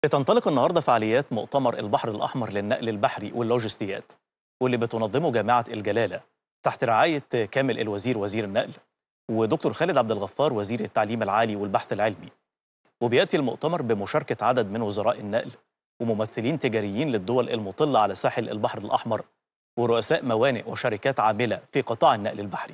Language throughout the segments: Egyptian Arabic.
بتنطلق النهارده فعاليات مؤتمر البحر الأحمر للنقل البحري واللوجستيات واللي بتنظمه جامعة الجلالة تحت رعاية كامل الوزير وزير النقل ودكتور خالد عبد الغفار وزير التعليم العالي والبحث العلمي وبيأتي المؤتمر بمشاركة عدد من وزراء النقل وممثلين تجاريين للدول المطلة على ساحل البحر الأحمر ورؤساء موانئ وشركات عاملة في قطاع النقل البحري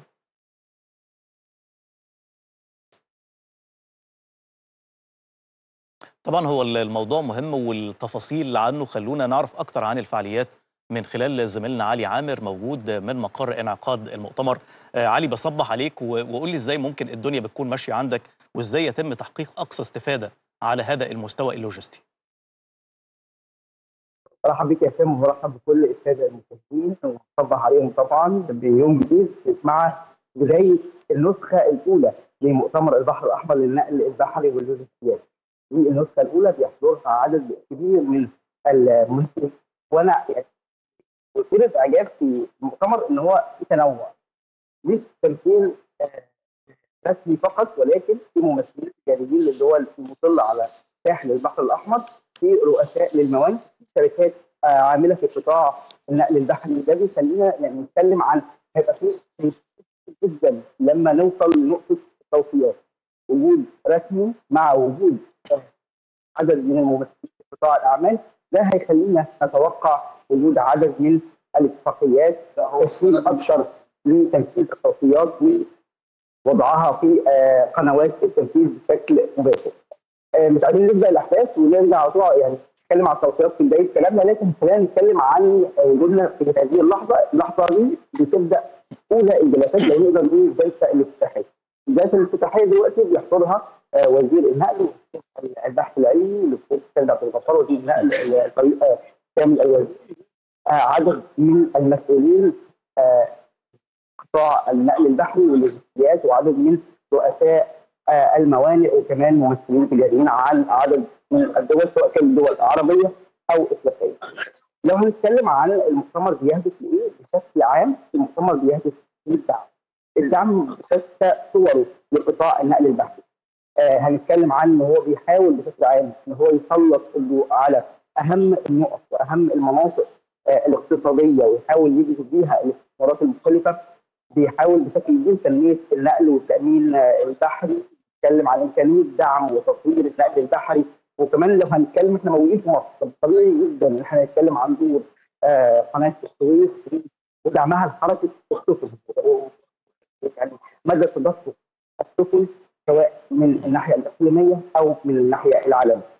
طبعا هو الموضوع مهم والتفاصيل عنه خلونا نعرف أكتر عن الفعاليات من خلال زميلنا علي عامر موجود من مقر انعقاد المؤتمر آه علي بصبح عليك و- وقول لي ازاي ممكن الدنيا بتكون ماشيه عندك وازاي يتم تحقيق اقصى استفاده على هذا المستوى اللوجستي مرحب بك يا سام ومرحب بكل الساده المشاهدين وصبح عليهم طبعا بيوم جديد مع بدايه النسخه الاولى لمؤتمر البحر الاحمر للنقل البحري واللوجستيات. دي النسخه الاولى بيحضرها عدد كبير من المسلمين وانا يعني مثير اعجاب في المؤتمر ان هو في تنوع مش تمثيل آه، رسمي فقط ولكن في ممثلين تجاريين للدول المطله على ساحل البحر الاحمر في رؤساء للموانئ شركات آه، عامله في قطاع النقل البحري ده بيخلينا يعني نتكلم عن هيبقى في في جدا لما نوصل لنقطه التوصيات وجود رسمي مع وجود آه، عدد من الممثلين في قطاع الاعمال ده هيخلينا نتوقع وجود عدد من الاتفاقيات تسهيل اكثر لتنفيذ التوصيات ووضعها في آه، قنوات التنفيذ بشكل مباشر. آه، مش عايزين نبدا الاحداث ونرجع على طول يعني نتكلم عن التوصيات في بدايه كلامنا لكن خلينا نتكلم عن وجودنا في هذه اللحظه، اللحظه دي بتبدا اولى الجلسات لو نقدر نقول الجلسه الافتتاحيه. الجلسه الافتتاحيه دلوقتي بيحضرها آه، وزير النقل ووزير البحث العلمي الدكتور خالد عبد الغفار وزير النقل الطريق آه، كامل الوزير آه، عدد من المسؤولين آه، قطاع النقل البحري واللوجستيات وعدد من رؤساء آه، الموانئ وكمان ممثلين تجاريين عن عدد من الدول سواء كانت دول عربيه او افريقيه. لو هنتكلم عن المؤتمر بيهدف لايه بشكل عام المؤتمر بيهدف للدعم. الدعم بشتى صوره لقطاع النقل البحري. آه هنتكلم عن ان هو بيحاول بشكل عام ان هو يسلط الضوء على اهم النقط واهم المناطق آه الاقتصاديه ويحاول يجذب بيها الاستثمارات المختلفه بيحاول بشكل كبير تنميه النقل والتامين آه، البحري بيتكلم عن امكانيه دعم وتطوير النقل البحري وكمان لو هنتكلم احنا موجودين في مصر طب طبيعي جدا ان احنا نتكلم عن دور آه، قناه السويس ودعمها لحركه السفن يعني مدى تدفق السفن سواء من الناحيه الاقليميه او من الناحيه العالميه.